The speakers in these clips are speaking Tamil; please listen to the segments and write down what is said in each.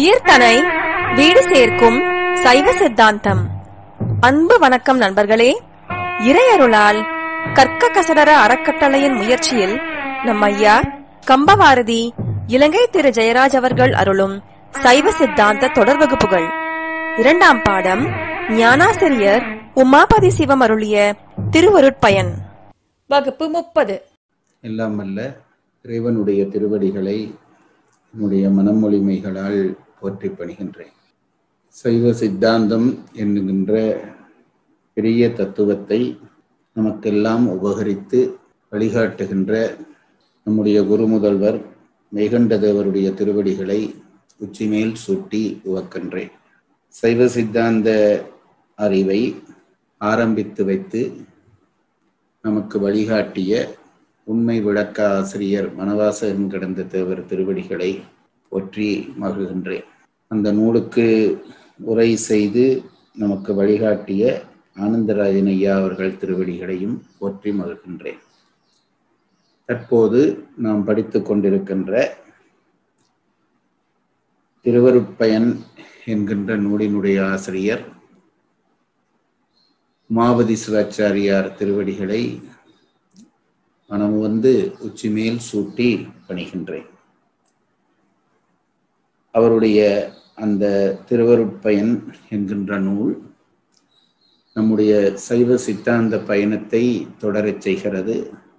உயிர்தனை வீடு சேர்க்கும் சைவ சித்தாந்தம் அன்பு வணக்கம் நண்பர்களே இறையருளால் கற்க கசடர அறக்கட்டளையின் முயற்சியில் நம் ஐயா கம்பவாரதி இலங்கை திரு ஜெயராஜ் அவர்கள் அருளும் சைவ சித்தாந்த தொடர் வகுப்புகள் இரண்டாம் பாடம் ஞானாசிரியர் உமாபதி சிவம் அருளிய திருவருட்பயன் வகுப்பு முப்பது எல்லாம் அல்ல இறைவனுடைய திருவடிகளை என்னுடைய மனமொழிமைகளால் போற்றி பணிகின்றேன் சைவ சித்தாந்தம் என்கின்ற பெரிய தத்துவத்தை நமக்கெல்லாம் உபகரித்து வழிகாட்டுகின்ற நம்முடைய குரு முதல்வர் மெய்கண்டதேவருடைய திருவடிகளை உச்சிமேல் சூட்டி உவக்கின்றேன் சைவ சித்தாந்த அறிவை ஆரம்பித்து வைத்து நமக்கு வழிகாட்டிய உண்மை விளக்க ஆசிரியர் மனவாசகன் கடந்த தேவர் திருவடிகளை போற்றி மகிழ்கின்றேன் அந்த நூலுக்கு உரை செய்து நமக்கு வழிகாட்டிய ஆனந்தராஜன் ஐயா அவர்கள் திருவடிகளையும் போற்றி மகிழ்கின்றேன் தற்போது நாம் படித்துக் கொண்டிருக்கின்ற திருவருட்பயன் என்கின்ற நூலினுடைய ஆசிரியர் உமாபதி சிவாச்சாரியார் திருவடிகளை மனம் வந்து உச்சிமேல் சூட்டி பணிகின்றேன் அவருடைய அந்த திருவருட்பயன் என்கின்ற நூல் நம்முடைய சைவ சித்தாந்த பயணத்தை தொடரச் செய்கிறது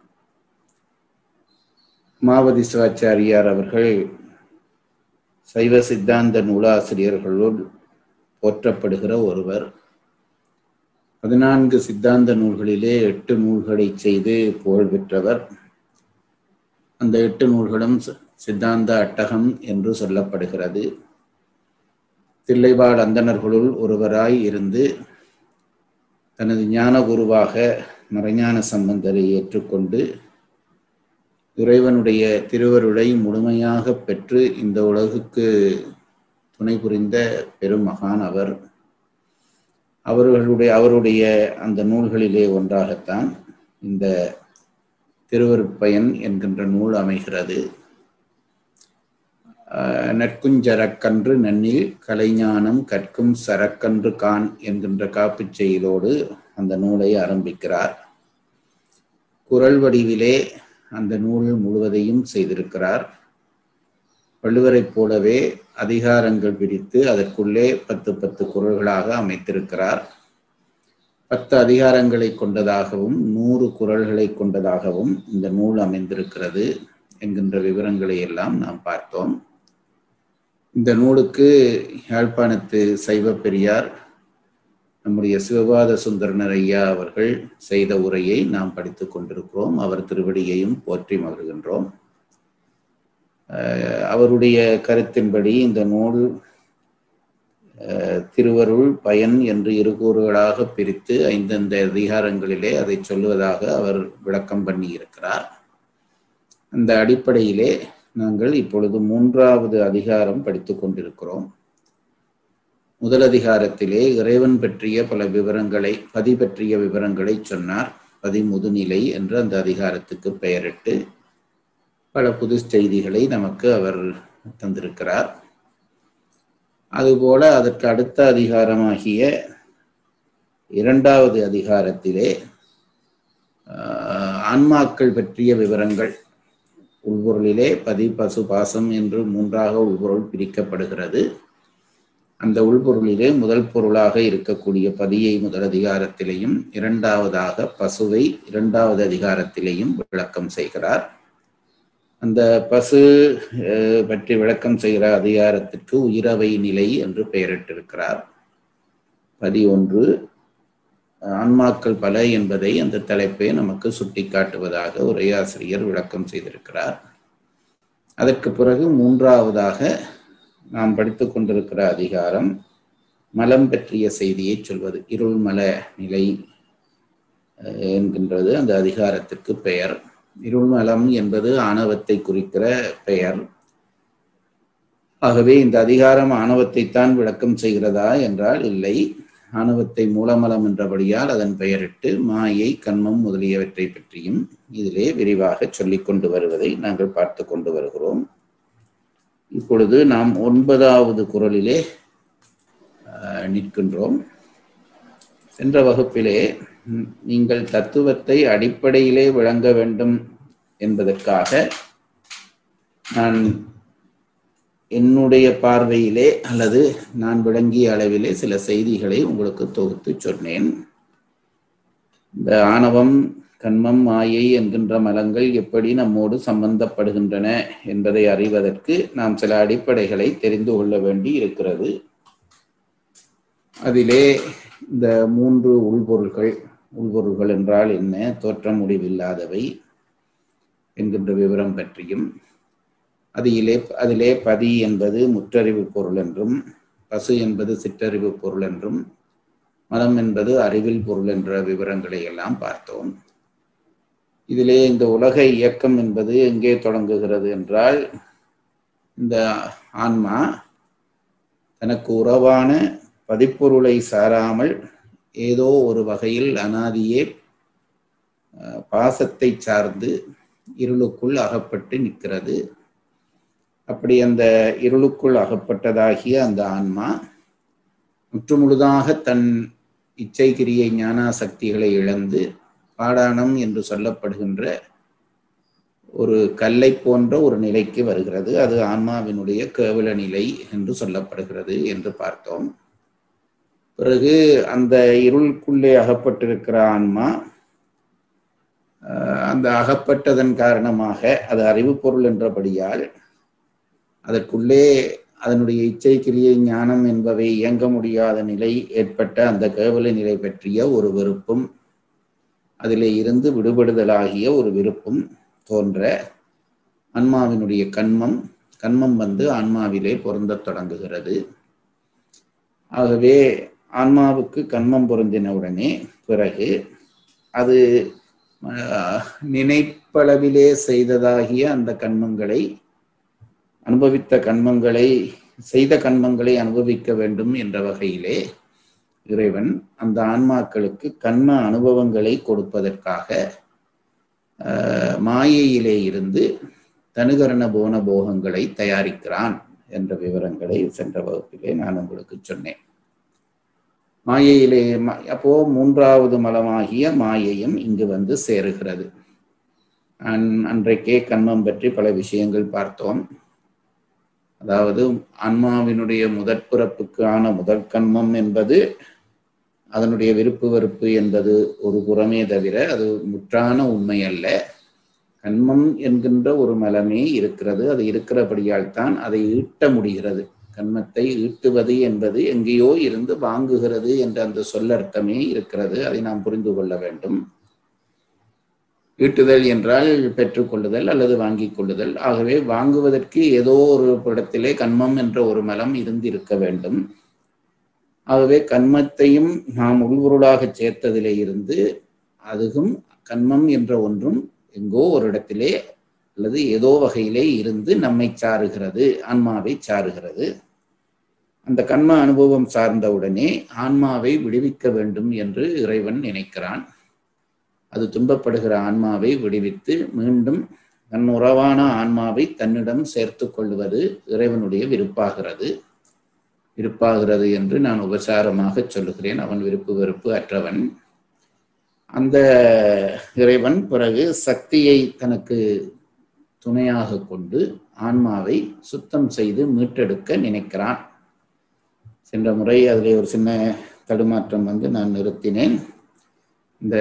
மாவதி சிவாச்சாரியார் அவர்கள் சைவ சித்தாந்த நூலாசிரியர்களுள் போற்றப்படுகிற ஒருவர் பதினான்கு சித்தாந்த நூல்களிலே எட்டு நூல்களை செய்து புகழ் பெற்றவர் அந்த எட்டு நூல்களும் சித்தாந்த அட்டகம் என்று சொல்லப்படுகிறது தில்லைவாழ் அந்தணர்களுள் ஒருவராய் இருந்து தனது ஞான குருவாக மறைஞான சம்பந்தரை ஏற்றுக்கொண்டு இறைவனுடைய திருவருளை முழுமையாக பெற்று இந்த உலகுக்கு துணை புரிந்த பெருமகான் அவர் அவர்களுடைய அவருடைய அந்த நூல்களிலே ஒன்றாகத்தான் இந்த திருவருட்பயன் என்கின்ற நூல் அமைகிறது நற்குஞ்சரக்கன்று நன்னில் கலைஞானம் கற்கும் சரக்கன்று கான் என்கின்ற காப்புச் செய்தியோடு அந்த நூலை ஆரம்பிக்கிறார் குரல் வடிவிலே அந்த நூல் முழுவதையும் செய்திருக்கிறார் வள்ளுவரைப் போலவே அதிகாரங்கள் பிரித்து அதற்குள்ளே பத்து பத்து குரல்களாக அமைத்திருக்கிறார் பத்து அதிகாரங்களை கொண்டதாகவும் நூறு குரல்களை கொண்டதாகவும் இந்த நூல் அமைந்திருக்கிறது என்கின்ற விவரங்களை எல்லாம் நாம் பார்த்தோம் இந்த நூலுக்கு யாழ்ப்பாணத்து சைவ பெரியார் நம்முடைய சிவபாத சுந்தரனர் ஐயா அவர்கள் செய்த உரையை நாம் படித்துக் கொண்டிருக்கிறோம் அவர் திருவடியையும் போற்றி மகிழ்கின்றோம் அவருடைய கருத்தின்படி இந்த நூல் திருவருள் பயன் என்று இரு கூறுகளாக பிரித்து ஐந்தந்த அதிகாரங்களிலே அதை சொல்லுவதாக அவர் விளக்கம் பண்ணி இருக்கிறார் அந்த அடிப்படையிலே நாங்கள் இப்பொழுது மூன்றாவது அதிகாரம் படித்துக் கொண்டிருக்கிறோம் முதல் அதிகாரத்திலே இறைவன் பற்றிய பல விவரங்களை பதி பற்றிய விவரங்களை சொன்னார் பதி முதுநிலை என்று அந்த அதிகாரத்துக்கு பெயரிட்டு பல புது செய்திகளை நமக்கு அவர் தந்திருக்கிறார் அதுபோல அதற்கு அடுத்த அதிகாரமாகிய இரண்டாவது அதிகாரத்திலே ஆன்மாக்கள் பற்றிய விவரங்கள் உள்பொருளிலே பதி பசு பாசம் என்று மூன்றாக உள்பொருள் பிரிக்கப்படுகிறது அந்த உள்பொருளிலே முதல் பொருளாக இருக்கக்கூடிய பதியை முதல் அதிகாரத்திலேயும் இரண்டாவதாக பசுவை இரண்டாவது அதிகாரத்திலேயும் விளக்கம் செய்கிறார் அந்த பசு பற்றி விளக்கம் செய்கிற அதிகாரத்திற்கு உயிரவை நிலை என்று பெயரிட்டிருக்கிறார் பதி ஒன்று ஆன்மாக்கள் பல என்பதை அந்த தலைப்பை நமக்கு சுட்டி காட்டுவதாக உரையாசிரியர் விளக்கம் செய்திருக்கிறார் அதற்கு பிறகு மூன்றாவதாக நாம் படித்து கொண்டிருக்கிற அதிகாரம் மலம் பற்றிய செய்தியை சொல்வது இருள் மல நிலை என்கின்றது அந்த அதிகாரத்திற்கு பெயர் இருள்மலம் என்பது ஆணவத்தை குறிக்கிற பெயர் ஆகவே இந்த அதிகாரம் ஆணவத்தைத்தான் விளக்கம் செய்கிறதா என்றால் இல்லை ஆணவத்தை மூலமலம் என்றபடியால் அதன் பெயரிட்டு மாயை கண்மம் முதலியவற்றை பற்றியும் இதிலே விரிவாக சொல்லிக் கொண்டு வருவதை நாங்கள் பார்த்து கொண்டு வருகிறோம் இப்பொழுது நாம் ஒன்பதாவது குரலிலே அஹ், நிற்கின்றோம் சென்ற வகுப்பிலே ம், நீங்கள் தத்துவத்தை அடிப்படையிலே விளங்க வேண்டும் என்பதற்காக நான் என்னுடைய பார்வையிலே அல்லது நான் விளங்கிய அளவிலே சில செய்திகளை உங்களுக்கு தொகுத்து சொன்னேன் இந்த ஆணவம் கண்மம் மாயை என்கின்ற மலங்கள் எப்படி நம்மோடு சம்பந்தப்படுகின்றன என்பதை அறிவதற்கு நாம் சில அடிப்படைகளை தெரிந்து கொள்ள வேண்டி இருக்கிறது அதிலே இந்த மூன்று உள்பொருள்கள் உள்பொருள்கள் என்றால் என்ன தோற்ற முடிவில்லாதவை என்கின்ற விவரம் பற்றியும் அதிலே அதிலே பதி என்பது முற்றறிவு பொருள் என்றும் பசு என்பது சிற்றறிவு பொருள் என்றும் மலம் என்பது அறிவில் பொருள் என்ற விவரங்களை எல்லாம் பார்த்தோம் இதிலே இந்த உலக இயக்கம் என்பது எங்கே தொடங்குகிறது என்றால் இந்த ஆன்மா தனக்கு உறவான பதிப்பொருளை சாராமல் ஏதோ ஒரு வகையில் அனாதியே அஹ், பாசத்தை சார்ந்து இருளுக்குள் அகப்பட்டு நிற்கிறது அப்படி அந்த இருளுக்குள் அகப்பட்டதாகிய அந்த ஆன்மா முற்றுமுழுதாக தன் இச்சை கிரியை ஞானா சக்திகளை இழந்து பாடானம் என்று சொல்லப்படுகின்ற ஒரு கல்லை போன்ற ஒரு நிலைக்கு வருகிறது அது ஆன்மாவினுடைய கேவல நிலை என்று சொல்லப்படுகிறது என்று பார்த்தோம் பிறகு அந்த இருளுக்குள்ளே அகப்பட்டிருக்கிற ஆன்மா அஹ், அந்த அகப்பட்டதன் காரணமாக அது அறிவு பொருள் என்றபடியால் அதற்குள்ளே அதனுடைய இச்சை கிரியை ஞானம் என்பவை இயங்க முடியாத நிலை ஏற்பட்ட அந்த கேவல நிலை பற்றிய ஒரு வெறுப்பும் அதிலே இருந்து விடுபடுதலாகிய ஒரு விருப்பும் தோன்ற ஆன்மாவினுடைய கண்மம் கண்மம் வந்து ஆன்மாவிலே பொருந்தத் தொடங்குகிறது ஆகவே ஆன்மாவுக்கு கண்மம் பொருந்தினவுடனே பிறகு அது அஹ், நினைப்பளவிலே செய்ததாகிய அந்த கண்மங்களை அனுபவித்த கண்மங்களை செய்த கண்மங்களை அனுபவிக்க வேண்டும் என்ற வகையிலே இறைவன் அந்த ஆன்மாக்களுக்கு கண்ம அனுபவங்களை கொடுப்பதற்காக ஆஹ், மாயையிலே இருந்து தனுகரண போன போகங்களை தயாரிக்கிறான் என்ற விவரங்களை சென்ற வகுப்பிலே நான் உங்களுக்கு சொன்னேன் மாயையிலே ம- அப்போ மூன்றாவது மலமாகிய மாயையும் இங்கு வந்து சேருகிறது அன்- அன்றைக்கே கண்மம் பற்றி பல விஷயங்கள் பார்த்தோம் அதாவது ஆன்மாவினுடைய முதற் பிறப்புக்கான முதற் கண்மம் என்பது அதனுடைய விருப்பு வெறுப்பு என்பது ஒரு புறமே தவிர அது முற்றான உண்மை அல்ல கண்மம் என்கின்ற ஒரு மலமே இருக்கிறது அது இருக்கிறபடியால் தான் அதை ஈட்ட முடிகிறது கண்மத்தை ஈட்டுவது என்பது எங்கேயோ இருந்து வாங்குகிறது என்ற அந்த சொல்லர்த்தமே இருக்கிறது அதை நாம் புரிந்து கொள்ள வேண்டும் ஈட்டுதல் என்றால் பெற்றுக்கொள்ளுதல் அல்லது வாங்கிக் கொள்ளுதல் ஆகவே வாங்குவதற்கு ஏதோ ஒரு இடத்திலே கண்மம் என்ற ஒரு மலம் இருந்திருக்க வேண்டும் ஆகவே கண்மத்தையும் நாம் உள்பொருளாக சேர்த்ததிலே இருந்து அதுவும் கண்மம் என்ற ஒன்றும் எங்கோ ஒரு இடத்திலே அல்லது ஏதோ வகையிலே இருந்து நம்மை சாருகிறது ஆன்மாவை சாருகிறது அந்த கண்ம அனுபவம் சார்ந்தவுடனே ஆன்மாவை விடுவிக்க வேண்டும் என்று இறைவன் நினைக்கிறான் அது துன்பப்படுகிற ஆன்மாவை விடுவித்து மீண்டும் தன் உறவான ஆன்மாவை தன்னிடம் சேர்த்து கொள்வது இறைவனுடைய விருப்பாகிறது விருப்பாகிறது என்று நான் உபசாரமாக சொல்லுகிறேன் அவன் விருப்பு வெறுப்பு அற்றவன் அந்த இறைவன் பிறகு சக்தியை தனக்கு துணையாக கொண்டு ஆன்மாவை சுத்தம் செய்து மீட்டெடுக்க நினைக்கிறான் சென்ற முறை அதிலே ஒரு சின்ன தடுமாற்றம் வந்து நான் நிறுத்தினேன் இந்த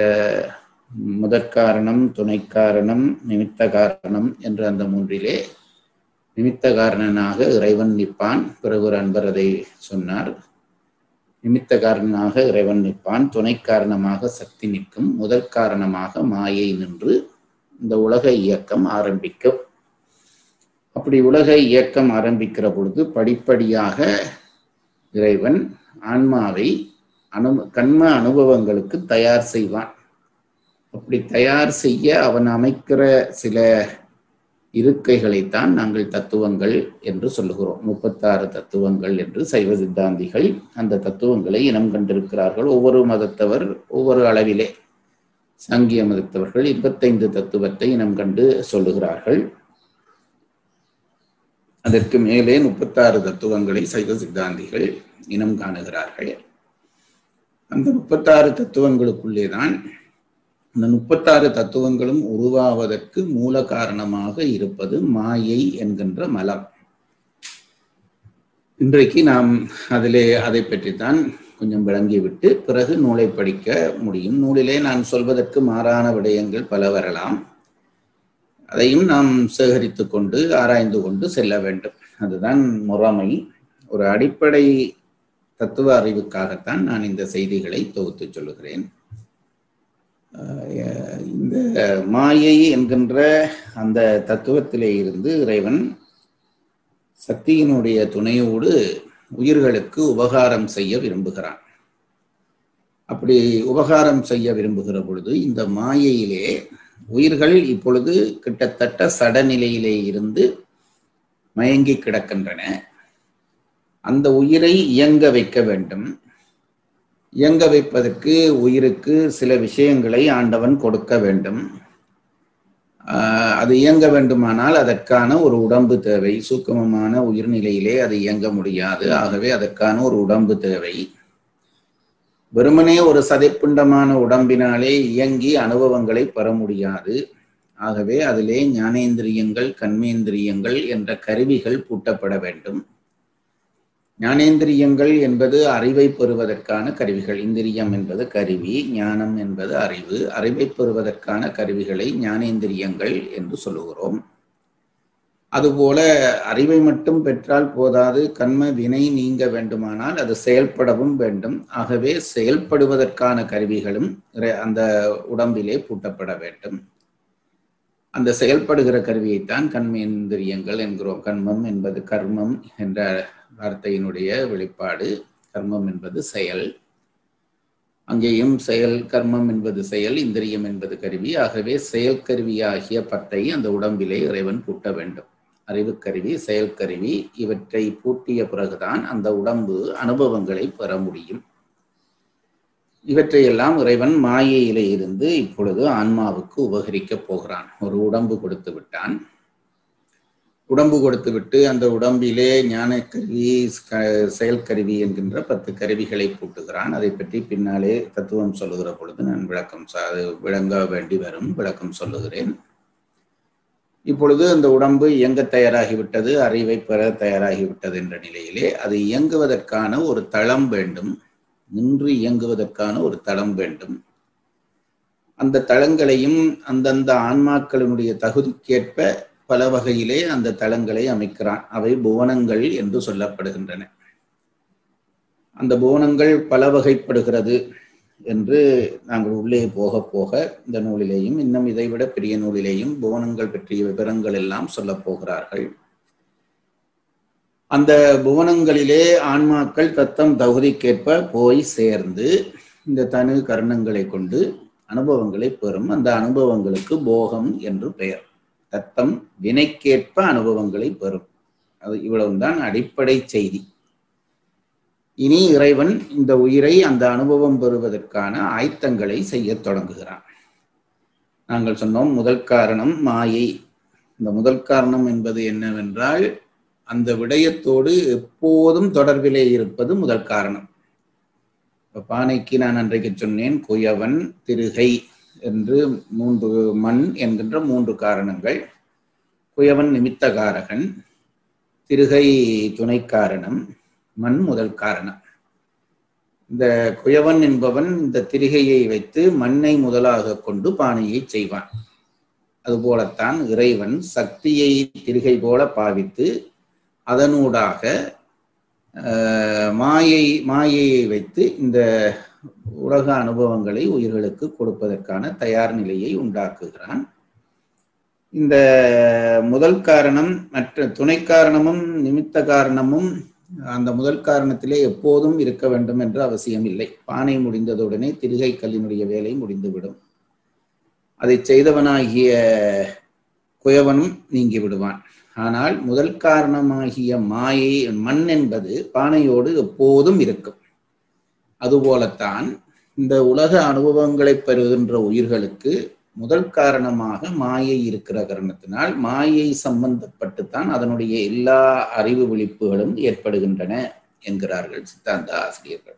முதற்காரணம் துணைக்காரணம் நிமித்த காரணம் என்ற அந்த மூன்றிலே நிமித்த காரணனாக இறைவன் நிற்பான் பிறகு ஒரு அன்பர் அதை சொன்னார் நிமித்த காரணமாக இறைவன் நிற்பான் துணை காரணமாக சக்தி நிற்கும் முதற் காரணமாக மாயை நின்று இந்த உலக இயக்கம் ஆரம்பிக்கும் அப்படி உலக இயக்கம் ஆரம்பிக்கிற பொழுது படிப்படியாக இறைவன் ஆன்மாவை அனு கண்ம அனுபவங்களுக்கு தயார் செய்வான் அப்படி தயார் செய்ய அவன் அமைக்கிற சில இருக்கைகளைத்தான் நாங்கள் தத்துவங்கள் என்று சொல்லுகிறோம் முப்பத்தாறு தத்துவங்கள் என்று சைவ சித்தாந்திகள் அந்த தத்துவங்களை இனம் கண்டிருக்கிறார்கள் ஒவ்வொரு மதத்தவர் ஒவ்வொரு அளவிலே சாங்கிய மதத்தவர்கள் இருபத்தைந்து தத்துவத்தை இனம் கண்டு சொல்லுகிறார்கள் அதற்கு மேலே முப்பத்தாறு தத்துவங்களை சைவ சித்தாந்திகள் இனம் காணுகிறார்கள் அந்த முப்பத்தாறு தத்துவங்களுக்குள்ளே தான் இந்த முப்பத்தாறு தத்துவங்களும் உருவாவதற்கு மூல காரணமாக இருப்பது மாயை என்கின்ற மலம் இன்றைக்கு நாம் அதிலே அதை பற்றித்தான் கொஞ்சம் விளங்கிவிட்டு பிறகு நூலை படிக்க முடியும் நூலிலே நான் சொல்வதற்கு மாறான விடயங்கள் பல வரலாம் அதையும் நாம் சேகரித்து கொண்டு ஆராய்ந்து கொண்டு செல்ல வேண்டும் அதுதான் முறைமை ஒரு அடிப்படை தத்துவ அறிவுக்காகத்தான் நான் இந்த செய்திகளை தொகுத்து சொல்லுகிறேன் இந்த மாயை என்கின்ற அந்த தத்துவத்திலே இருந்து இறைவன் சக்தியினுடைய துணையோடு உயிர்களுக்கு உபகாரம் செய்ய விரும்புகிறான் அப்படி உபகாரம் செய்ய விரும்புகிற பொழுது இந்த மாயையிலே உயிர்கள் இப்பொழுது கிட்டத்தட்ட சடநிலையிலே இருந்து மயங்கி கிடக்கின்றன அந்த உயிரை இயங்க வைக்க வேண்டும் இயங்க வைப்பதற்கு உயிருக்கு சில விஷயங்களை ஆண்டவன் கொடுக்க வேண்டும் அது இயங்க வேண்டுமானால் அதற்கான ஒரு உடம்பு தேவை சூக்கமமான உயிர்நிலையிலே அது இயங்க முடியாது ஆகவே அதற்கான ஒரு உடம்பு தேவை வெறுமனே ஒரு சதைப்பிண்டமான உடம்பினாலே இயங்கி அனுபவங்களை பெற முடியாது ஆகவே அதிலே ஞானேந்திரியங்கள் கண்மேந்திரியங்கள் என்ற கருவிகள் பூட்டப்பட வேண்டும் ஞானேந்திரியங்கள் என்பது அறிவை பெறுவதற்கான கருவிகள் இந்திரியம் என்பது கருவி ஞானம் என்பது அறிவு அறிவை பெறுவதற்கான கருவிகளை ஞானேந்திரியங்கள் என்று சொல்லுகிறோம் அதுபோல அறிவை மட்டும் பெற்றால் போதாது கண்ம வினை நீங்க வேண்டுமானால் அது செயல்படவும் வேண்டும் ஆகவே செயல்படுவதற்கான கருவிகளும் அந்த உடம்பிலே பூட்டப்பட வேண்டும் அந்த செயல்படுகிற கருவியைத்தான் கண்மேந்திரியங்கள் என்கிறோம் கண்மம் என்பது கர்மம் என்ற வார்த்தையினுடைய வெளிப்பாடு கர்மம் என்பது செயல் அங்கேயும் செயல் கர்மம் என்பது செயல் இந்திரியம் என்பது கருவி ஆகவே செயற்கருவியாகிய பத்தை அந்த உடம்பிலே இறைவன் பூட்ட வேண்டும் அறிவுக்கருவி செயல்கருவி இவற்றை பூட்டிய பிறகுதான் அந்த உடம்பு அனுபவங்களை பெற முடியும் இவற்றையெல்லாம் இறைவன் மாயையிலே இருந்து இப்பொழுது ஆன்மாவுக்கு உபகரிக்கப் போகிறான் ஒரு உடம்பு கொடுத்து விட்டான் உடம்பு கொடுத்து விட்டு அந்த உடம்பிலே ஞானக்கருவி செயல்கருவி என்கின்ற பத்து கருவிகளை பூட்டுகிறான் அதை பற்றி பின்னாலே தத்துவம் சொல்லுகிற பொழுது நான் விளக்கம் விளங்க வேண்டி வரும் விளக்கம் சொல்லுகிறேன் இப்பொழுது அந்த உடம்பு இயங்க தயாராகிவிட்டது அறிவை பெற தயாராகிவிட்டது என்ற நிலையிலே அது இயங்குவதற்கான ஒரு தளம் வேண்டும் நின்று இயங்குவதற்கான ஒரு தளம் வேண்டும் அந்த தளங்களையும் அந்தந்த ஆன்மாக்களினுடைய தகுதிக்கேற்ப பல வகையிலே அந்த தளங்களை அமைக்கிறான் அவை புவனங்கள் என்று சொல்லப்படுகின்றன அந்த புவனங்கள் பல வகைப்படுகிறது என்று நாங்கள் உள்ளே போக போக இந்த நூலிலேயும் இன்னும் இதைவிட பெரிய நூலிலேயும் புவனங்கள் பற்றிய விவரங்கள் எல்லாம் சொல்ல போகிறார்கள் அந்த புவனங்களிலே ஆன்மாக்கள் தத்தம் தகுதிக்கேற்ப போய் சேர்ந்து இந்த தனு கர்ணங்களை கொண்டு அனுபவங்களை பெறும் அந்த அனுபவங்களுக்கு போகம் என்று பெயர் தத்தம் வினைக்கேற்ப அனுபவங்களை பெறும் அது இவ்வளவுதான் அடிப்படை செய்தி இனி இறைவன் இந்த உயிரை அந்த அனுபவம் பெறுவதற்கான ஆயத்தங்களை செய்ய தொடங்குகிறான் நாங்கள் சொன்னோம் முதல் காரணம் மாயை இந்த முதல் காரணம் என்பது என்னவென்றால் அந்த விடயத்தோடு எப்போதும் தொடர்பிலே இருப்பது முதல் காரணம் இப்ப பானைக்கு நான் அன்றைக்கு சொன்னேன் குயவன் திருகை என்று மூன்று மண் என்கின்ற மூன்று காரணங்கள் குயவன் நிமித்த காரகன் திருகை துணை காரணம் மண் முதல் காரணம் இந்த குயவன் என்பவன் இந்த திரிகையை வைத்து மண்ணை முதலாக கொண்டு பானையை செய்வான் அதுபோலத்தான் இறைவன் சக்தியை திரிகை போல பாவித்து அதனூடாக மாயை மாயையை வைத்து இந்த உலக அனுபவங்களை உயிர்களுக்கு கொடுப்பதற்கான தயார் நிலையை உண்டாக்குகிறான் இந்த முதல் காரணம் மற்ற துணை காரணமும் நிமித்த காரணமும் அந்த முதல் காரணத்திலே எப்போதும் இருக்க வேண்டும் என்ற அவசியம் இல்லை பானை முடிந்ததுடனே திருகை கல்லினுடைய வேலை முடிந்துவிடும் அதை செய்தவனாகிய குயவனும் நீங்கி விடுவான் ஆனால் முதல் காரணமாகிய மாயை மண் என்பது பானையோடு எப்போதும் இருக்கும் அதுபோலத்தான் இந்த உலக அனுபவங்களை பெறுகின்ற உயிர்களுக்கு முதல் காரணமாக மாயை இருக்கிற காரணத்தினால் மாயை சம்பந்தப்பட்டுத்தான் அதனுடைய எல்லா அறிவு விழிப்புகளும் ஏற்படுகின்றன என்கிறார்கள் சித்தாந்த ஆசிரியர்கள்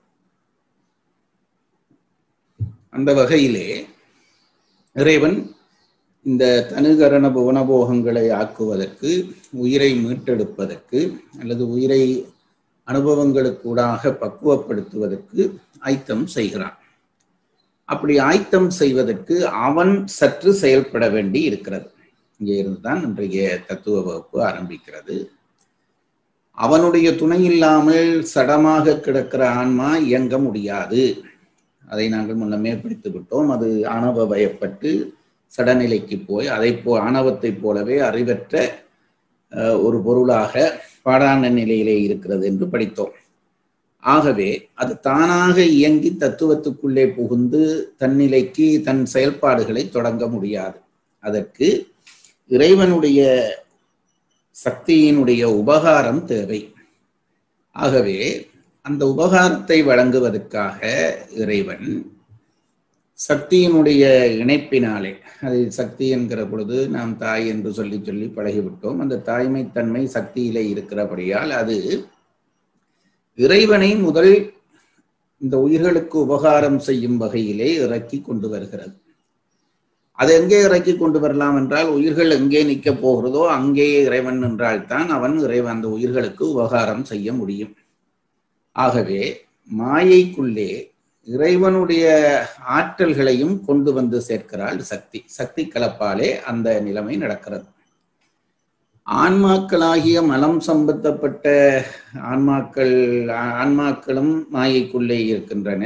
அந்த வகையிலே இறைவன் இந்த தனுகரண புவனபோகங்களை ஆக்குவதற்கு உயிரை மீட்டெடுப்பதற்கு அல்லது உயிரை அனுபவங்களுக்கூடாக பக்குவப்படுத்துவதற்கு ஆயத்தம் செய்கிறான் அப்படி ஆயத்தம் செய்வதற்கு அவன் சற்று செயல்பட வேண்டி இருக்கிறது இங்கே இருந்துதான் இன்றைய தத்துவ வகுப்பு ஆரம்பிக்கிறது அவனுடைய துணை இல்லாமல் சடமாக கிடக்கிற ஆன்மா இயங்க முடியாது அதை நாங்கள் முன்னமே படித்து விட்டோம் அது ஆணவ பயப்பட்டு சடநிலைக்கு போய் அதை போ ஆணவத்தை போலவே அறிவற்ற ஒரு பொருளாக பாடான நிலையிலே இருக்கிறது என்று படித்தோம் ஆகவே அது தானாக இயங்கி தத்துவத்துக்குள்ளே புகுந்து தன்னிலைக்கு தன் செயல்பாடுகளை தொடங்க முடியாது அதற்கு இறைவனுடைய சக்தியினுடைய உபகாரம் தேவை ஆகவே அந்த உபகாரத்தை வழங்குவதற்காக இறைவன் சக்தியினுடைய இணைப்பினாலே அது சக்தி என்கிற பொழுது நாம் தாய் என்று சொல்லி சொல்லி பழகிவிட்டோம் அந்த தாய்மைத்தன்மை சக்தியிலே இருக்கிறபடியால் அது இறைவனை முதல் இந்த உயிர்களுக்கு உபகாரம் செய்யும் வகையிலே இறக்கி கொண்டு வருகிறது அது எங்கே இறக்கி கொண்டு வரலாம் என்றால் உயிர்கள் எங்கே நிற்க போகிறதோ அங்கே இறைவன் என்றால்தான் அவன் இறைவன் அந்த உயிர்களுக்கு உபகாரம் செய்ய முடியும் ஆகவே மாயைக்குள்ளே இறைவனுடைய ஆற்றல்களையும் கொண்டு வந்து சேர்க்கிறாள் சக்தி சக்தி கலப்பாலே அந்த நிலைமை நடக்கிறது ஆன்மாக்களாகிய மலம் சம்பந்தப்பட்ட ஆன்மாக்கள் ஆன்மாக்களும் மாயைக்குள்ளே இருக்கின்றன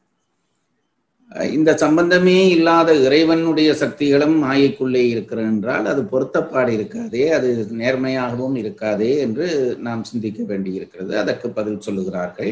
இந்த சம்பந்தமே இல்லாத இறைவனுடைய சக்திகளும் மாயைக்குள்ளே இருக்கிறது என்றால் அது பொருத்தப்பாடு இருக்காதே அது நேர்மையாகவும் இருக்காதே என்று நாம் சிந்திக்க வேண்டியிருக்கிறது அதற்கு பதில் சொல்லுகிறார்கள்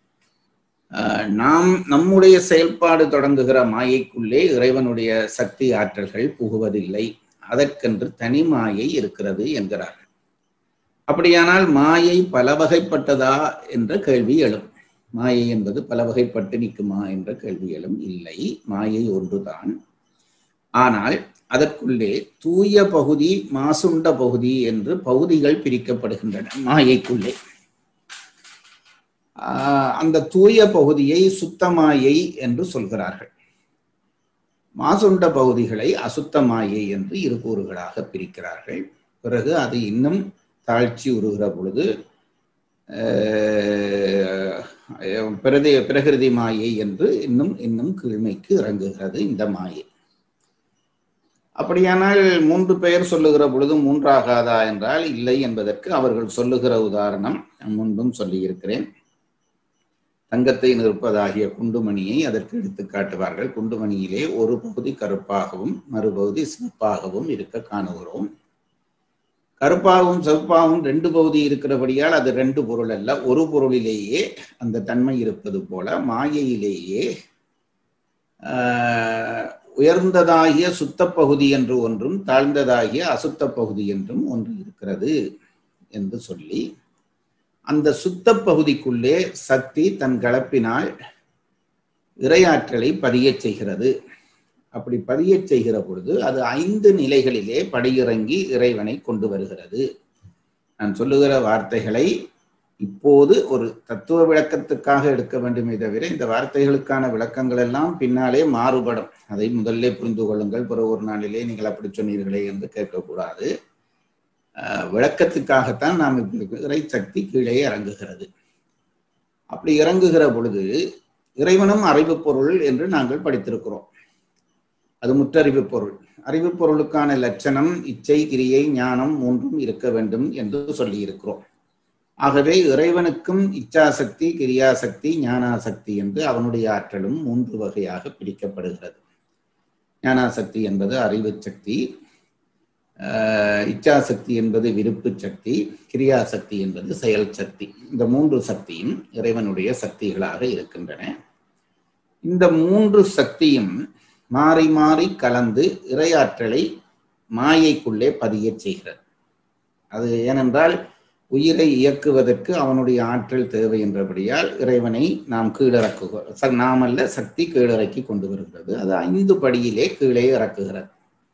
நாம் நம்முடைய செயல்பாடு தொடங்குகிற மாயைக்குள்ளே இறைவனுடைய சக்தி ஆற்றல்கள் புகுவதில்லை அதற்கென்று தனி மாயை இருக்கிறது என்கிறார்கள் அப்படியானால் மாயை பல வகைப்பட்டதா என்ற கேள்வி எழும் மாயை என்பது பல வகைப்பட்டு நிற்குமா என்ற கேள்வி எழும் இல்லை மாயை ஒன்றுதான் ஆனால் அதற்குள்ளே தூய பகுதி மாசுண்ட பகுதி என்று பகுதிகள் பிரிக்கப்படுகின்றன மாயைக்குள்ளே அந்த தூய பகுதியை சுத்தமாயை என்று சொல்கிறார்கள் மாசுண்ட பகுதிகளை அசுத்தமாயை என்று இரு கூறுகளாக பிரிக்கிறார்கள் பிறகு அது இன்னும் தாழ்ச்சி உருகிற பொழுது பிரதி பிரகிருதி மாயை என்று இன்னும் இன்னும் கீழ்மைக்கு இறங்குகிறது இந்த மாயை அப்படியானால் மூன்று பெயர் சொல்லுகிற பொழுது மூன்றாகாதா என்றால் இல்லை என்பதற்கு அவர்கள் சொல்லுகிற உதாரணம் முன்பும் சொல்லியிருக்கிறேன் தங்கத்தை நிற்பதாகிய குண்டுமணியை அதற்கு எடுத்து காட்டுவார்கள் குண்டுமணியிலே ஒரு பகுதி கருப்பாகவும் மறுபகுதி சிவப்பாகவும் இருக்க காணுகிறோம் கருப்பாகவும் சிவப்பாகவும் ரெண்டு பகுதி இருக்கிறபடியால் அது ரெண்டு பொருள் அல்ல ஒரு பொருளிலேயே அந்த தன்மை இருப்பது போல மாயையிலேயே உயர்ந்ததாகிய சுத்த பகுதி என்று ஒன்றும் தாழ்ந்ததாகிய அசுத்த பகுதி என்றும் ஒன்று இருக்கிறது என்று சொல்லி அந்த சுத்த பகுதிக்குள்ளே சக்தி தன் கலப்பினால் இரையாற்றலை பதியச் செய்கிறது அப்படி பதியச் செய்கிற பொழுது அது ஐந்து நிலைகளிலே படியிறங்கி இறைவனை கொண்டு வருகிறது நான் சொல்லுகிற வார்த்தைகளை இப்போது ஒரு தத்துவ விளக்கத்துக்காக எடுக்க வேண்டுமே தவிர இந்த வார்த்தைகளுக்கான விளக்கங்கள் எல்லாம் பின்னாலே மாறுபடும் அதை முதல்ல புரிந்து கொள்ளுங்கள் பிறகு ஒரு நாளிலே நீங்கள் அப்படி சொன்னீர்களே என்று கேட்கக்கூடாது விளக்கத்துக்காகத்தான் நாம் இறை சக்தி கீழே இறங்குகிறது அப்படி இறங்குகிற பொழுது இறைவனும் அறிவு பொருள் என்று நாங்கள் படித்திருக்கிறோம் அது முற்றறிவு பொருள் அறிவு பொருளுக்கான லட்சணம் இச்சை கிரியை ஞானம் மூன்றும் இருக்க வேண்டும் என்று சொல்லி இருக்கிறோம் ஆகவே இறைவனுக்கும் இச்சாசக்தி கிரியாசக்தி ஞானாசக்தி என்று அவனுடைய ஆற்றலும் மூன்று வகையாக பிரிக்கப்படுகிறது ஞானாசக்தி என்பது அறிவு சக்தி இச்சாசக்தி என்பது விருப்பு சக்தி கிரியாசக்தி என்பது செயல் சக்தி இந்த மூன்று சக்தியும் இறைவனுடைய சக்திகளாக இருக்கின்றன இந்த மூன்று சக்தியும் மாறி மாறி கலந்து இறையாற்றலை மாயைக்குள்ளே பதிய செய்கிறது அது ஏனென்றால் உயிரை இயக்குவதற்கு அவனுடைய ஆற்றல் தேவை என்றபடியால் இறைவனை நாம் கீழிறக்கு நாம் அல்ல சக்தி கீழிறக்கி கொண்டு வருகிறது அது ஐந்து படியிலே கீழே இறக்குகிறது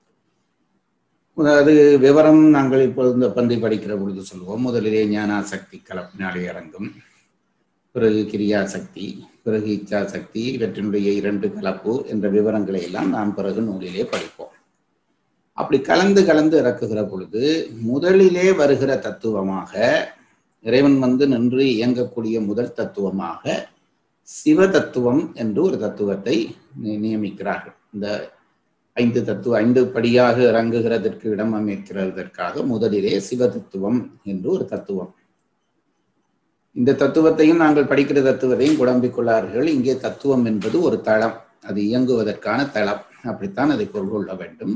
அது விவரம் நாங்கள் இப்பொழுது இந்த பந்தி படிக்கிற பொழுது சொல்லுவோம் முதலிலே ஞானா சக்தி கலப்பினாலே இறங்கும் பிறகு கிரியா சக்தி பிறகு இச்சா சக்தி இவற்றினுடைய இரண்டு கலப்பு என்ற விவரங்களை எல்லாம் நாம் பிறகு நூலிலே படிப்போம் அப்படி கலந்து கலந்து இறக்குகிற பொழுது முதலிலே வருகிற தத்துவமாக இறைவன் வந்து நின்று இயங்கக்கூடிய முதல் தத்துவமாக சிவ தத்துவம் என்று ஒரு தத்துவத்தை நியமிக்கிறார்கள் இந்த ஐந்து தத்துவ ஐந்து படியாக இறங்குகிறதற்கு இடம் அமைக்கிறதற்காக முதலிலே சிவ தத்துவம் என்று ஒரு தத்துவம் இந்த தத்துவத்தையும் நாங்கள் படிக்கிற தத்துவத்தையும் குழம்பிக்கொள்ளார்கள் இங்கே தத்துவம் என்பது ஒரு தளம் அது இயங்குவதற்கான தளம் அப்படித்தான் அதை பொருள் கொள்ள வேண்டும்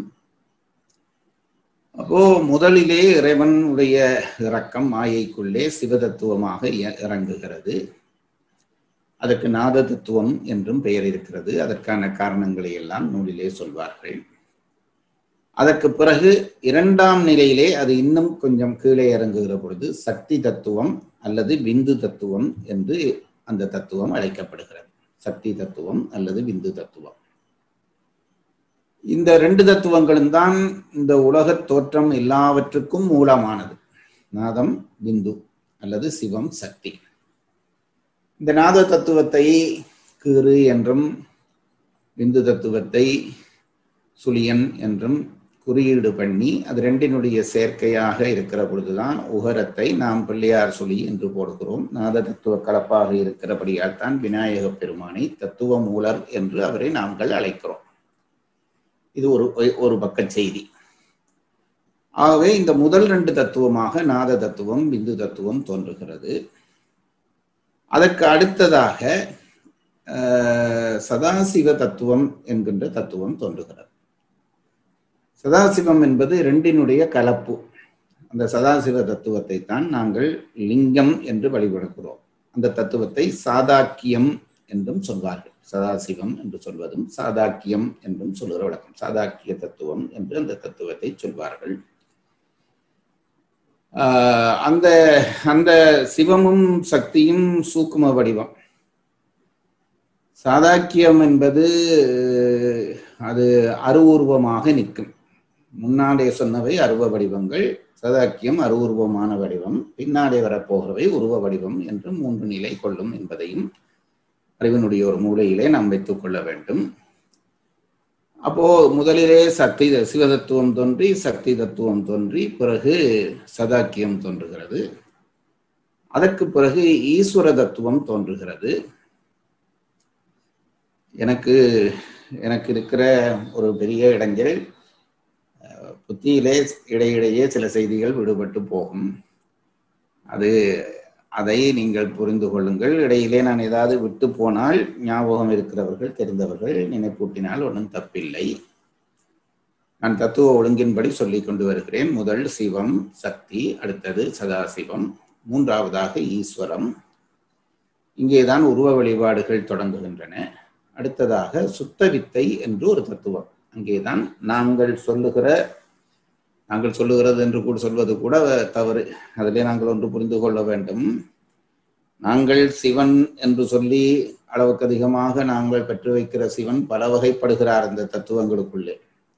அப்போ முதலிலே இறைவனுடைய இறக்கம் மாயைக்குள்ளே சிவதத்துவமாக இறங்குகிறது அதற்கு நாத தத்துவம் என்றும் பெயர் இருக்கிறது அதற்கான காரணங்களை எல்லாம் நூலிலே சொல்வார்கள் அதற்கு பிறகு இரண்டாம் நிலையிலே அது இன்னும் கொஞ்சம் கீழே இறங்குகிற பொழுது சக்தி தத்துவம் அல்லது விந்து தத்துவம் என்று அந்த தத்துவம் அழைக்கப்படுகிறது சக்தி தத்துவம் அல்லது விந்து தத்துவம் இந்த ரெண்டு தத்துவங்களும் தான் இந்த உலக தோற்றம் எல்லாவற்றுக்கும் மூலமானது நாதம் விந்து அல்லது சிவம் சக்தி இந்த நாத தத்துவத்தை கீறு என்றும் விந்து தத்துவத்தை சுழியன் என்றும் குறியீடு பண்ணி அது ரெண்டினுடைய சேர்க்கையாக இருக்கிற பொழுதுதான் உகரத்தை நாம் பிள்ளையார் சுழி என்று போடுகிறோம் நாத தத்துவ கலப்பாக இருக்கிறபடியால் தான் விநாயக பெருமானை தத்துவ மூலர் என்று அவரை நாங்கள் அழைக்கிறோம் இது ஒரு ஒரு பக்க செய்தி ஆகவே இந்த முதல் ரெண்டு தத்துவமாக நாத தத்துவம் பிந்து தத்துவம் தோன்றுகிறது அதற்கு அடுத்ததாக சதாசிவ தத்துவம் என்கின்ற தத்துவம் தோன்றுகிறது சதாசிவம் என்பது ரெண்டினுடைய கலப்பு அந்த சதாசிவ தத்துவத்தை தான் நாங்கள் லிங்கம் என்று வழிபடுகிறோம் அந்த தத்துவத்தை சாதாக்கியம் என்றும் சொல்வார்கள் சதாசிவம் என்று சொல்வதும் சாதாக்கியம் என்றும் சொல்கிற வழக்கம் சாதாக்கிய தத்துவம் என்று அந்த தத்துவத்தை சொல்வார்கள் அந்த அந்த சிவமும் சக்தியும் சூக்கும வடிவம் சாதாக்கியம் என்பது அது அருவுருவமாக நிற்கும் முன்னாலே சொன்னவை அருவ வடிவங்கள் சதாக்கியம் அருவுருவமான வடிவம் பின்னாலே வரப்போகிறவை உருவ வடிவம் என்று மூன்று நிலை கொள்ளும் என்பதையும் அறிவினுடைய ஒரு மூலையிலே நாம் வைத்துக் கொள்ள வேண்டும் அப்போ முதலிலே சக்தி சிவதத்துவம் தோன்றி சக்தி தத்துவம் தோன்றி பிறகு சதாக்கியம் தோன்றுகிறது அதற்கு பிறகு ஈஸ்வர தத்துவம் தோன்றுகிறது எனக்கு எனக்கு இருக்கிற ஒரு பெரிய இடைஞ்சல் புத்தியிலே இடையிடையே சில செய்திகள் விடுபட்டு போகும் அது அதை நீங்கள் புரிந்து கொள்ளுங்கள் இடையிலே நான் ஏதாவது விட்டு போனால் ஞாபகம் இருக்கிறவர்கள் தெரிந்தவர்கள் நினைப்பூட்டினால் ஒன்றும் தப்பில்லை நான் தத்துவ ஒழுங்கின்படி சொல்லிக் கொண்டு வருகிறேன் முதல் சிவம் சக்தி அடுத்தது சதாசிவம் மூன்றாவதாக ஈஸ்வரம் இங்கேதான் உருவ வழிபாடுகள் தொடங்குகின்றன அடுத்ததாக சுத்த வித்தை என்று ஒரு தத்துவம் அங்கேதான் நாங்கள் சொல்லுகிற நாங்கள் சொல்லுகிறது என்று கூட சொல்வது கூட தவறு அதிலே நாங்கள் ஒன்று புரிந்து கொள்ள வேண்டும் நாங்கள் சிவன் என்று சொல்லி அளவுக்கு அதிகமாக நாங்கள் பெற்று வைக்கிற சிவன் பல வகைப்படுகிறார் இந்த தத்துவங்களுக்குள்ளே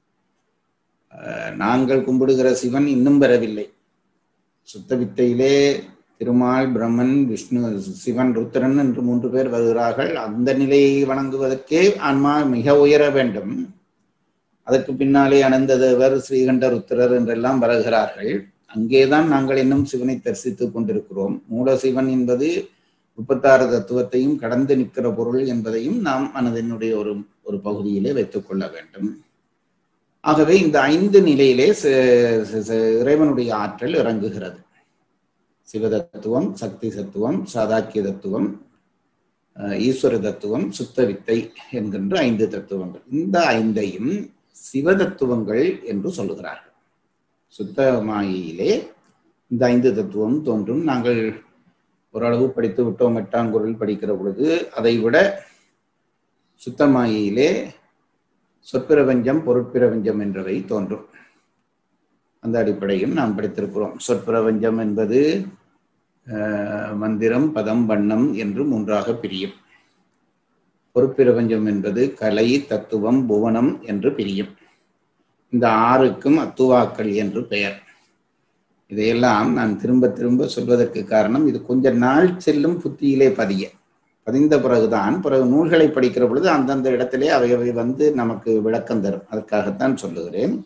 நாங்கள் கும்பிடுகிற சிவன் இன்னும் பெறவில்லை சுத்த வித்தையிலே திருமால் பிரம்மன் விஷ்ணு சிவன் ருத்திரன் என்று மூன்று பேர் வருகிறார்கள் அந்த நிலையை வணங்குவதற்கே ஆன்மா மிக உயர வேண்டும் அதற்கு பின்னாலே அனந்ததேவர் ஸ்ரீகண்ட ருத்திரர் என்றெல்லாம் வருகிறார்கள் அங்கேதான் நாங்கள் இன்னும் சிவனை தரிசித்துக் கொண்டிருக்கிறோம் மூல சிவன் என்பது முப்பத்தாறு தத்துவத்தையும் கடந்து நிற்கிற பொருள் என்பதையும் நாம் மனதினுடைய ஒரு ஒரு பகுதியிலே வைத்துக் கொள்ள வேண்டும் ஆகவே இந்த ஐந்து நிலையிலே இறைவனுடைய ஆற்றல் இறங்குகிறது சிவ தத்துவம் சக்தி தத்துவம் சாதாக்கிய தத்துவம் ஈஸ்வர தத்துவம் சுத்த வித்தை என்கின்ற ஐந்து தத்துவங்கள் இந்த ஐந்தையும் சிவ தத்துவங்கள் என்று சொல்லுகிறார்கள் சுத்த மாயிலே இந்த ஐந்து தத்துவம் தோன்றும் நாங்கள் ஓரளவு படித்து விட்டோம் எட்டாம் குரல் படிக்கிற பொழுது அதை விட சுத்தமாயிலே சொற்பிரபஞ்சம் பொருட்பிரபஞ்சம் என்றவை தோன்றும் அந்த அடிப்படையும் நாம் படித்திருக்கிறோம் சொற்பிரபஞ்சம் என்பது அஹ், மந்திரம் பதம் வண்ணம் என்று மூன்றாக பிரியும் பொறுப்பிரபஞ்சம் என்பது கலை தத்துவம் புவனம் என்று பிரியும் இந்த ஆறுக்கும் அத்துவாக்கள் என்று பெயர் இதையெல்லாம் நான் திரும்ப திரும்ப சொல்வதற்கு காரணம் இது கொஞ்ச நாள் செல்லும் புத்தியிலே பதிய பதிந்த பிறகுதான் பிறகு நூல்களை படிக்கிற பொழுது அந்தந்த இடத்திலே அவை அவை வந்து நமக்கு விளக்கம் தரும் அதற்காகத்தான் சொல்லுகிறேன்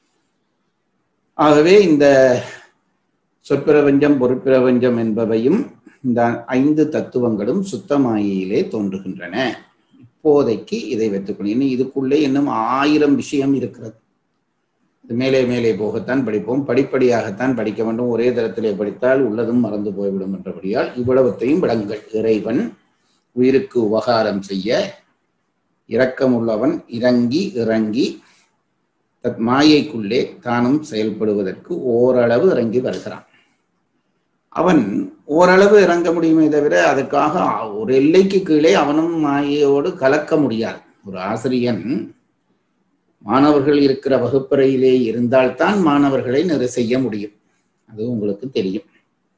ஆகவே இந்த சொற்பிரபஞ்சம் பொருட்பிரபஞ்சம் என்பவையும் இந்த ஐந்து தத்துவங்களும் சுத்தமாயிலே தோன்றுகின்றன இப்போதைக்கு இதை வைத்துக்கொள்ளும் இன்னும் இதுக்குள்ளே இன்னும் ஆயிரம் விஷயம் இருக்கிறது இது மேலே மேலே போகத்தான் படிப்போம் படிப்படியாகத்தான் படிக்க வேண்டும் ஒரே தரத்திலே படித்தால் உள்ளதும் மறந்து போய்விடும் என்றபடியால் இவ்வளவத்தையும் விளங்குங்கள் இறைவன் உயிருக்கு உபகாரம் செய்ய இரக்கமுள்ளவன் இறங்கி இறங்கி தத் மாயைக்குள்ளே தானும் செயல்படுவதற்கு ஓரளவு இறங்கி வருகிறான் அவன் ஓரளவு இறங்க முடியுமே தவிர அதுக்காக ஒரு எல்லைக்கு கீழே அவனும் மாயையோடு கலக்க முடியாது ஒரு ஆசிரியன் மாணவர்கள் இருக்கிற வகுப்பறையிலே இருந்தால்தான் மாணவர்களை நிறை செய்ய முடியும் அது உங்களுக்கு தெரியும்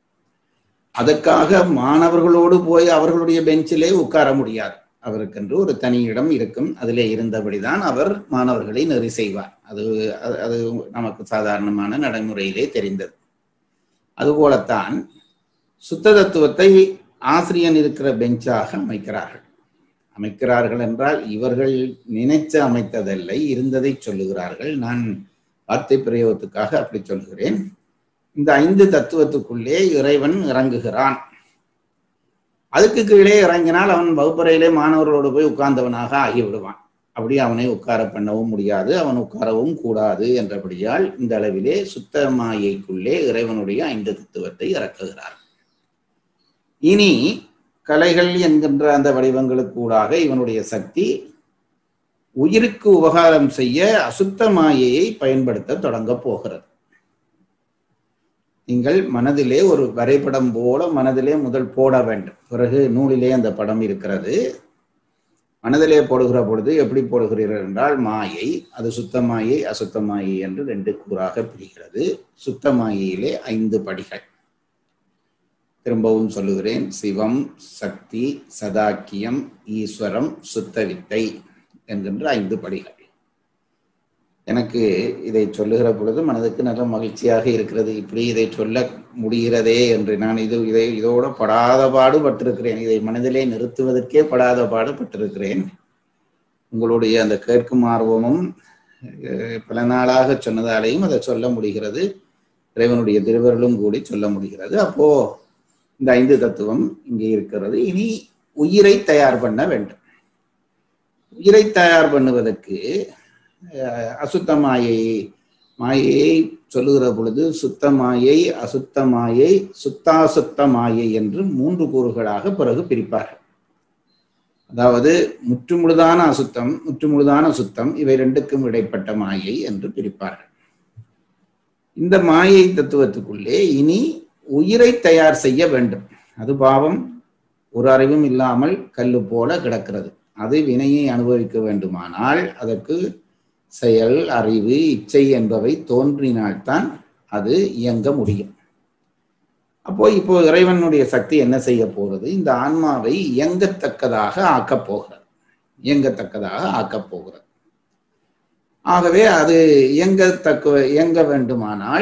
அதற்காக மாணவர்களோடு போய் அவர்களுடைய பெஞ்சிலே உட்கார முடியாது அவருக்கென்று ஒரு தனி இடம் இருக்கும் அதிலே இருந்தபடிதான் அவர் மாணவர்களை நெறி செய்வார் அது அது- அது நமக்கு சாதாரணமான நடைமுறையிலே தெரிந்தது அதுபோலத்தான் சுத்த தத்துவத்தை ஆசிரியன் இருக்கிற பெஞ்சாக அமைக்கிறார்கள் அமைக்கிறார்கள் என்றால் இவர்கள் நினைச்சு அமைத்ததல்ல இருந்ததை சொல்லுகிறார்கள் நான் வார்த்தை பிரயோகத்துக்காக அப்படி சொல்லுகிறேன் இந்த ஐந்து தத்துவத்துக்குள்ளே இறைவன் இறங்குகிறான் அதுக்கு கீழே இறங்கினால் அவன் வகுப்பறையிலே மாணவர்களோடு போய் உட்கார்ந்தவனாக ஆகிவிடுவான் அப்படி அவனை உட்கார பண்ணவும் முடியாது அவன் உட்காரவும் கூடாது என்றபடியால் இந்த அளவிலே சுத்த மாயைக்குள்ளே இறைவனுடைய ஐந்து தத்துவத்தை இறக்குகிறார் இனி கலைகள் என்கின்ற அந்த வடிவங்களுக்கூடாக இவனுடைய சக்தி உயிருக்கு உபகாரம் செய்ய அசுத்த மாயையை பயன்படுத்த தொடங்க போகிறது நீங்கள் மனதிலே ஒரு வரைபடம் போல மனதிலே முதல் போட வேண்டும் பிறகு நூலிலே அந்த படம் இருக்கிறது மனதிலே போடுகிற பொழுது எப்படி போடுகிறீர்கள் என்றால் மாயை அது சுத்த மாயை அசுத்த மாயை என்று ரெண்டு கூறாக பிரிகிறது சுத்த மாயையிலே ஐந்து படிகள் திரும்பவும் சொல்லுகிறேன் சிவம் சக்தி சதாக்கியம் ஈஸ்வரம் சுத்த வித்தை என்கின்ற ஐந்து படிகள் எனக்கு இதை சொல்லுகிற பொழுது மனதுக்கு நல்ல மகிழ்ச்சியாக இருக்கிறது இப்படி இதை சொல்ல முடிகிறதே என்று நான் இது இதை இதோட படாத பாடுபட்டிருக்கிறேன் இதை மனதிலே நிறுத்துவதற்கே படாத பாடுபட்டிருக்கிறேன் உங்களுடைய அந்த கேட்கும் ஆர்வமும் அஹ், பல நாளாக சொன்னதாலேயும் அதை சொல்ல முடிகிறது இறைவனுடைய திருவருளும் கூடி சொல்ல முடிகிறது அப்போ இந்த ஐந்து தத்துவம் இங்கே இருக்கிறது இனி உயிரை தயார் பண்ண வேண்டும் உயிரை தயார் பண்ணுவதற்கு அஹ், அசுத்த மாயை மாயையை சொல்லுகிற பொழுது சுத்த மாயை அசுத்த மாயை சுத்தாசுத்த மாயை என்று மூன்று கூறுகளாக பிறகு பிரிப்பார்கள் அதாவது முற்றுமுழுதான அசுத்தம் முற்றுமுழுதான சுத்தம் இவை ரெண்டுக்கும் இடைப்பட்ட மாயை என்று பிரிப்பார்கள் இந்த மாயை தத்துவத்துக்குள்ளே இனி உயிரை தயார் செய்ய வேண்டும் அது பாவம் ஒரு அறிவும் இல்லாமல் கல்லு போல கிடக்கிறது அது வினையை அனுபவிக்க வேண்டுமானால் அதற்கு செயல் அறிவு இச்சை என்பவை தோன்றினால்தான் அது இயங்க முடியும் அப்போ இப்போ இறைவனுடைய சக்தி என்ன செய்ய போகிறது இந்த ஆன்மாவை இயங்கத்தக்கதாக ஆக்கப் போகிறது இயங்கத்தக்கதாக ஆக்கப் போகிறது ஆகவே அது இயங்கத்தக்க இயங்க வேண்டுமானால்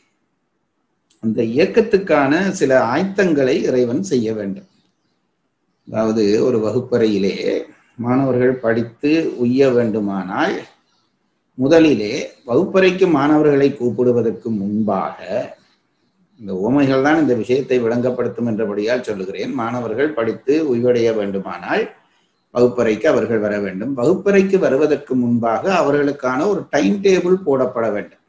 அந்த இயக்கத்துக்கான சில ஆயத்தங்களை இறைவன் செய்ய வேண்டும் அதாவது ஒரு வகுப்பறையிலே மாணவர்கள் படித்து உய்ய வேண்டுமானால் முதலிலே வகுப்பறைக்கு மாணவர்களை கூப்பிடுவதற்கு முன்பாக இந்த உவமைகள் தான் இந்த விஷயத்தை விளங்கப்படுத்தும் என்றபடியால் சொல்லுகிறேன் மாணவர்கள் படித்து உய்வடைய வேண்டுமானால் வகுப்பறைக்கு அவர்கள் வர வேண்டும் வகுப்பறைக்கு வருவதற்கு முன்பாக அவர்களுக்கான ஒரு டைம் டேபிள் போடப்பட வேண்டும்